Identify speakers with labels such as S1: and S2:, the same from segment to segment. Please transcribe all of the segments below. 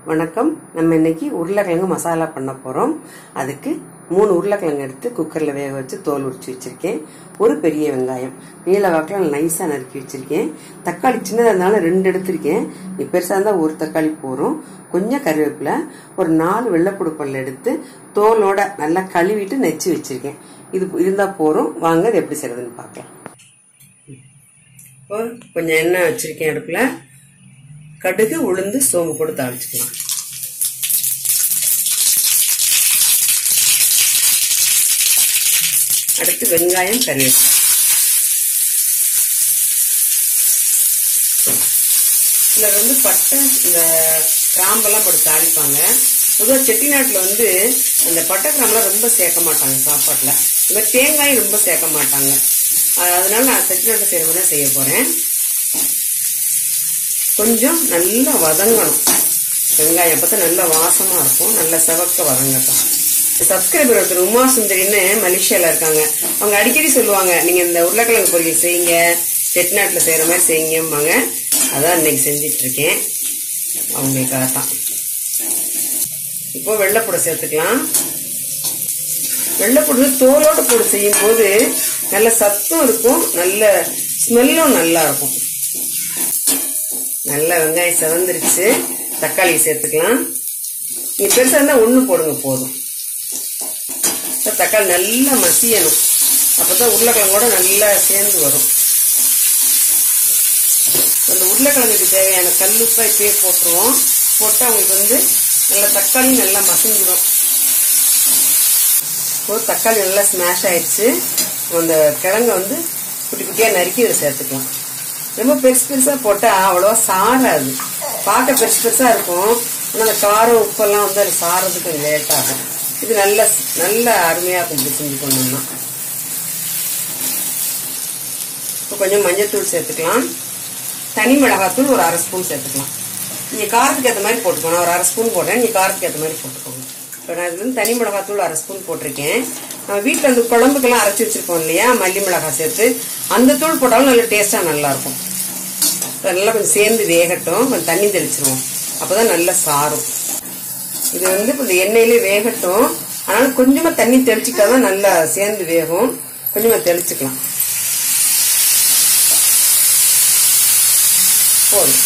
S1: வணக்கம் நம்ம இன்னைக்கு உருளைக்கிழங்கு மசாலா பண்ண போறோம் அதுக்கு மூணு உருளைக்கிழங்கு எடுத்து குக்கர்ல வேக வச்சு தோல் உரிச்சு வச்சிருக்கேன் ஒரு பெரிய வெங்காயம் நீல வாக்கில் நைஸா நறுக்கி வச்சிருக்கேன் தக்காளி சின்னதா இருந்தாலும் ரெண்டு எடுத்திருக்கேன் நீ பெருசா இருந்தா ஒரு தக்காளி போறோம் கொஞ்சம் கருவேப்பிலை ஒரு நாலு வெள்ளைப்பூடு பல்ல எடுத்து தோலோட நல்லா கழுவிட்டு நெச்சு வச்சிருக்கேன் இது இருந்தா போறோம் வாங்க இது எப்படி செய்யறதுன்னு பார்க்கலாம் இப்போ கொஞ்சம் எண்ணெய் வச்சிருக்கேன் அடுப்புல கடுகு உளுந்து சோம்பு போட்டு தாளிச்சுக்கலாம் அடுத்து வெங்காயம் கருவேப்பிலை சிலர் வந்து பட்டை இந்த கிராம்பெல்லாம் போட்டு தாளிப்பாங்க பொதுவாக செட்டிநாட்டில் வந்து அந்த பட்டை கிராம்பெல்லாம் ரொம்ப சேர்க்க மாட்டாங்க சாப்பாட்டில் இந்த மாதிரி தேங்காயும் ரொம்ப சேர்க்க மாட்டாங்க அதனால நான் செட்டிநாட்டில் செய்கிற மாதிரி செய்ய போகிறேன் கொஞ்சம் நல்லா வதங்கணும் வெங்காயம் பார்த்தா நல்லா வாசமா இருக்கும் நல்லா செவக்க வதங்கட்டும் சப்ஸ்கிரைபர் ஒருத்தர் உமா சுந்தரின்னு மலேசியால இருக்காங்க அவங்க அடிக்கடி சொல்லுவாங்க நீங்க இந்த உருளைக்கிழங்கு பொரியல் செய்யுங்க செட்டிநாட்டில் செய்யற மாதிரி செய்யுங்கம்பாங்க அதான் இன்னைக்கு செஞ்சிட்டு இருக்கேன் அவங்களுக்காக தான் இப்போ வெள்ளைப்பூடை சேர்த்துக்கலாம் வெள்ளைப்பூடு தோலோட போட்டு செய்யும் போது நல்ல சத்தும் இருக்கும் நல்ல ஸ்மெல்லும் நல்லா இருக்கும் நல்லா வெங்காயம் செவந்துருச்சு தக்காளி சேர்த்துக்கலாம் நீ பெருசா இருந்தா ஒண்ணு போடுங்க போதும் தக்காளி நல்லா மசியணும் அப்பதான் உருளைக்கிழங்கோட நல்லா சேர்ந்து வரும் அந்த உருளைக்கிழங்குக்கு தேவையான கல்லுப்பா இப்பயே போட்டுருவோம் போட்டு அவங்களுக்கு வந்து நல்லா தக்காளி நல்லா மசிஞ்சிடும் இப்போ தக்காளி நல்லா ஸ்மாஷ் ஆயிடுச்சு அந்த கிழங்க வந்து குட்டி குட்டியா நறுக்கி இதை சேர்த்துக்கலாம் ரொம்ப பெருசு பெருசா போட்டா அவ்வளவா சாராது பார்க்க பெருசு பெருசா இருக்கும் ஆனா அந்த காரம் உப்பெல்லாம் வந்து அது சாரதுக்கு கொஞ்சம் லேட் ஆகும் இது நல்ல நல்ல அருமையா இருக்கும் இப்படி செஞ்சு பண்ணோம்னா இப்போ கொஞ்சம் மஞ்சத்தூள் சேர்த்துக்கலாம் தனி மிளகாத்தூள் ஒரு அரை ஸ்பூன் சேர்த்துக்கலாம் நீங்க காரத்துக்கு ஏற்ற மாதிரி போட்டுக்கணும் ஒரு அரை ஸ்பூன் போடுறேன் நீங்க காரத்துக்கு ஏற்ற மாதிரி போட்டுக்கோங்க இப்போ நான் இது வந்து தனி மிளகாத்தூள் அரை ஸ்பூன் போட்டிருக்கேன் நம்ம வீட்டில் அந்த குழம்புக்கெல்லாம் அரைச்சி வச்சிருப்போம் இல்லையா மல்லி மிளகாய் சேர்த்து அந்த தூள் போட்டாலும் நல்ல டேஸ்ட்டாக நல்லா இருக்கும் நல்லா கொஞ்சம் சேர்ந்து வேகட்டும் கொஞ்சம் தண்ணி தெளிச்சிருவோம் அப்போதான் நல்லா சாரும் இது வந்து இப்போ இந்த எண்ணெயிலே வேகட்டும் அதனால கொஞ்சமா தண்ணி தெளிச்சுக்கிட்டாதான் நல்லா சேர்ந்து வேகும் கொஞ்சமா தெளிச்சுக்கலாம் போதும்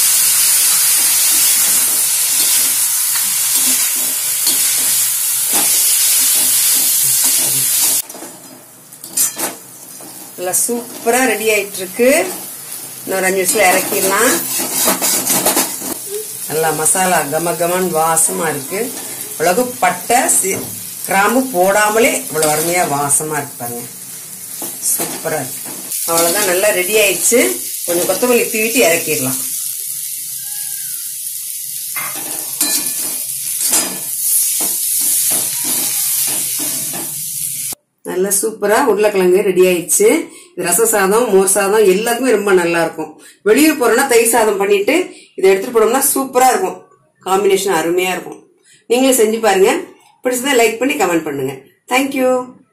S1: நல்லா சூப்பரா ரெடி ஆயிட்டு இருக்கு இன்னொரு அஞ்சு நிமிஷத்துல இறக்கிடலாம் நல்லா மசாலா கம கமன் வாசமா இருக்கு இவ்வளவு பட்டை கிராம்பு போடாமலே இவ்வளவு அருமையா வாசமா இருக்கு பாருங்க சூப்பரா இருக்கு அவ்வளவுதான் நல்லா ரெடி ஆயிடுச்சு கொஞ்சம் கொத்தமல்லி தூவிட்டு இறக்கிடலாம் நல்லா சூப்பரா உருளைக்கிழங்கு ரெடி ஆயிடுச்சு இது ரச சாதம் மோர் சாதம் எல்லாத்துக்குமே ரொம்ப நல்லா இருக்கும் வெளியூர் போறோம்னா தயிர் சாதம் பண்ணிட்டு இதை எடுத்துட்டு போனோம்னா சூப்பரா இருக்கும் காம்பினேஷன் அருமையா இருக்கும் நீங்களும் செஞ்சு பாருங்க பிடிச்சதை லைக் பண்ணி கமெண்ட் பண்ணுங்க தேங்க்யூ